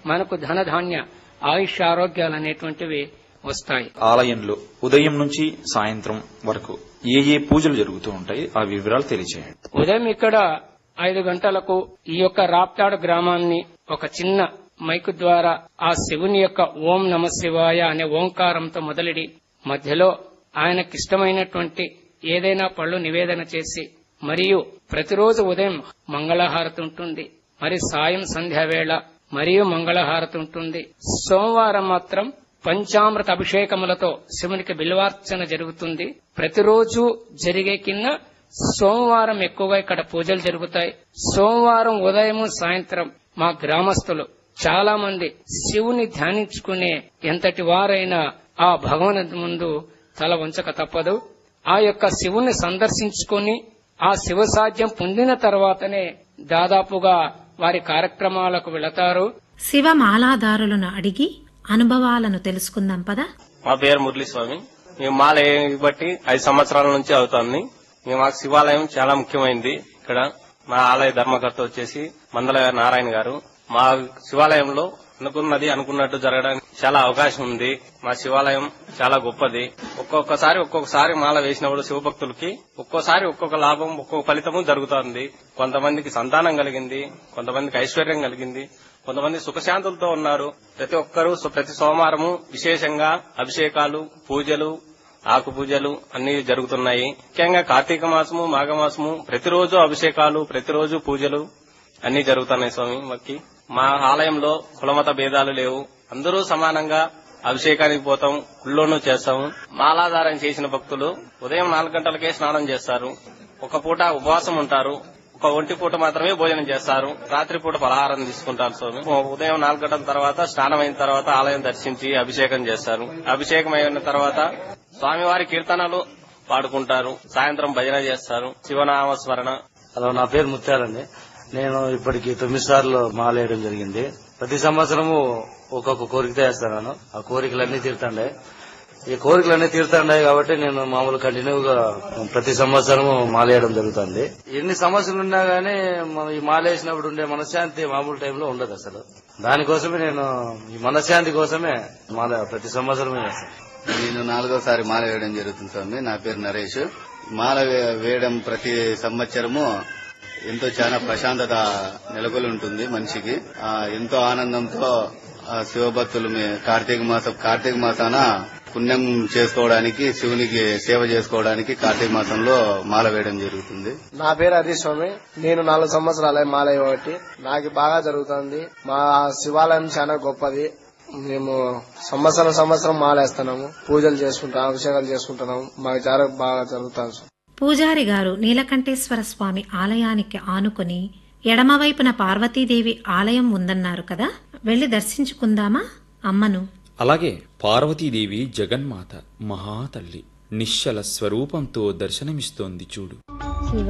మనకు ధనధాన్య ఆయుష్ ఆరోగ్యాలు అనేటువంటివి వస్తాయి ఆలయంలో ఉదయం నుంచి సాయంత్రం వరకు ఏ ఏ పూజలు జరుగుతూ ఉంటాయి ఆ వివరాలు తెలియజేయండి ఉదయం ఇక్కడ ఐదు గంటలకు ఈ యొక్క రాప్తాడు గ్రామాన్ని ఒక చిన్న మైకు ద్వారా ఆ శివుని యొక్క ఓం నమ శివాయ అనే ఓంకారంతో మొదలెడి మధ్యలో ఆయనకిష్టమైనటువంటి ఏదైనా పళ్ళు నివేదన చేసి మరియు ప్రతిరోజు ఉదయం మంగళహారతి ఉంటుంది మరి సాయం సంధ్యా వేళ మరియు మంగళహారతి ఉంటుంది సోమవారం మాత్రం పంచామృత అభిషేకములతో శివునికి బిల్వార్చన జరుగుతుంది ప్రతిరోజు జరిగే కింద సోమవారం ఎక్కువగా ఇక్కడ పూజలు జరుగుతాయి సోమవారం ఉదయం సాయంత్రం మా గ్రామస్తులు చాలా మంది శివుని ధ్యానించుకునే ఎంతటి వారైనా ఆ భగవన్ ముందు తల వంచక తప్పదు ఆ యొక్క శివుని సందర్శించుకొని ఆ శివ సాధ్యం పొందిన తర్వాతనే దాదాపుగా వారి కార్యక్రమాలకు వెళతారు శివ మాలాదారులను అడిగి అనుభవాలను తెలుసుకుందాం పదా మా పేరు మురళీ స్వామి మేము మాల బట్టి ఐదు సంవత్సరాల నుంచి అవుతుంది మేము మాకు శివాలయం చాలా ముఖ్యమైనది ఇక్కడ మా ఆలయ ధర్మకర్త వచ్చేసి మందల నారాయణ గారు మా శివాలయంలో అనుకున్నది అనుకున్నట్టు జరగడానికి చాలా అవకాశం ఉంది మా శివాలయం చాలా గొప్పది ఒక్కొక్కసారి ఒక్కొక్కసారి మాల వేసినప్పుడు శివభక్తులకి ఒక్కోసారి ఒక్కొక్క లాభం ఒక్కొక్క ఫలితము జరుగుతోంది కొంతమందికి సంతానం కలిగింది కొంతమందికి ఐశ్వర్యం కలిగింది కొంతమంది సుఖశాంతులతో ఉన్నారు ప్రతి ఒక్కరూ సు- ప్రతి సోమవారము విశేషంగా అభిషేకాలు పూజలు ఆకు పూజలు అన్ని జరుగుతున్నాయి ముఖ్యంగా కార్తీక మాసము మాఘమాసము ప్రతిరోజు అభిషేకాలు ప్రతిరోజు పూజలు అన్ని జరుగుతున్నాయి స్వామి మాకి మా ఆలయంలో కులమత భేదాలు లేవు అందరూ సమానంగా అభిషేకానికి పోతాం గుళ్ళోనూ చేస్తాము మాలాధారం చేసిన భక్తులు ఉదయం నాలుగు గంటలకే స్నానం చేస్తారు ఒక పూట ఉపవాసం ఉంటారు ఒక ఒంటి పూట మాత్రమే భోజనం చేస్తారు రాత్రి పూట పలహారం తీసుకుంటారు స్వామి ఉదయం నాలుగు గంటల తర్వాత స్నానం అయిన తర్వాత ఆలయం దర్శించి అభిషేకం చేస్తారు అభిషేకం అయిన తర్వాత స్వామివారి కీర్తనలు పాడుకుంటారు సాయంత్రం భజన చేస్తారు శివనామ స్మరణ హలో నా పేరు ముత్యాలండి నేను ఇప్పటికి తొమ్మిది సార్లు మాలేయడం జరిగింది ప్రతి సంవత్సరము ఒక్కొక్క కోరిక చేస్తాను ఆ కోరికలన్నీ తీరుతాండే ఈ కోరికలన్నీ తీరుతాండాయి కాబట్టి నేను మామూలు కంటిన్యూగా ప్రతి సంవత్సరము మాలేయడం జరుగుతుంది ఎన్ని సమస్యలు ఉన్నా గానీ మనం ఈ మాలేసినప్పుడు ఉండే మనశ్శాంతి మామూలు టైంలో ఉండదు అసలు దానికోసమే నేను ఈ మనశ్శాంతి కోసమే మాల ప్రతి సంవత్సరం చేస్తాను నేను నాలుగోసారి మాల వేయడం జరుగుతుంది స్వామి నా పేరు నరేష్ మాల వే- వేయడం ప్రతి సంవత్సరము ఎంతో చాలా ప్రశాంతత నెలకొలి ఉంటుంది మనిషికి ఆ, ఎంతో ఆనందంతో ఆ, శివభక్తులు మే- కార్తీక మాసం కార్తీక మాసాన పుణ్యం చేసుకోవడానికి శివునికి సేవ చేసుకోవడానికి కార్తీక మాసంలో మాల వేయడం జరుగుతుంది నా పేరు హరీష్ స్వామి నేను నాలుగు సంవత్సరాలే మాలయ్య కాబట్టి నాకు బాగా జరుగుతుంది మా శివాలయం చాలా గొప్పది మేము సంవత్సరం సంవత్సరం మాలేస్తున్నాము పూజలు చేసుకుంటాం అభిషేకాలు చేసుకుంటున్నాము మాకు చాలా బాగా జరుగుతుంది పూజారి గారు నీలకంఠేశ్వర స్వామి ఆలయానికి ఆనుకొని ఎడమవైపున పార్వతీదేవి ఆలయం ఉందన్నారు కదా వెళ్లి దర్శించుకుందామా అమ్మను అలాగే పార్వతీదేవి జగన్మాత మహాతల్లి నిశ్చల స్వరూపంతో దర్శనమిస్తోంది చూడు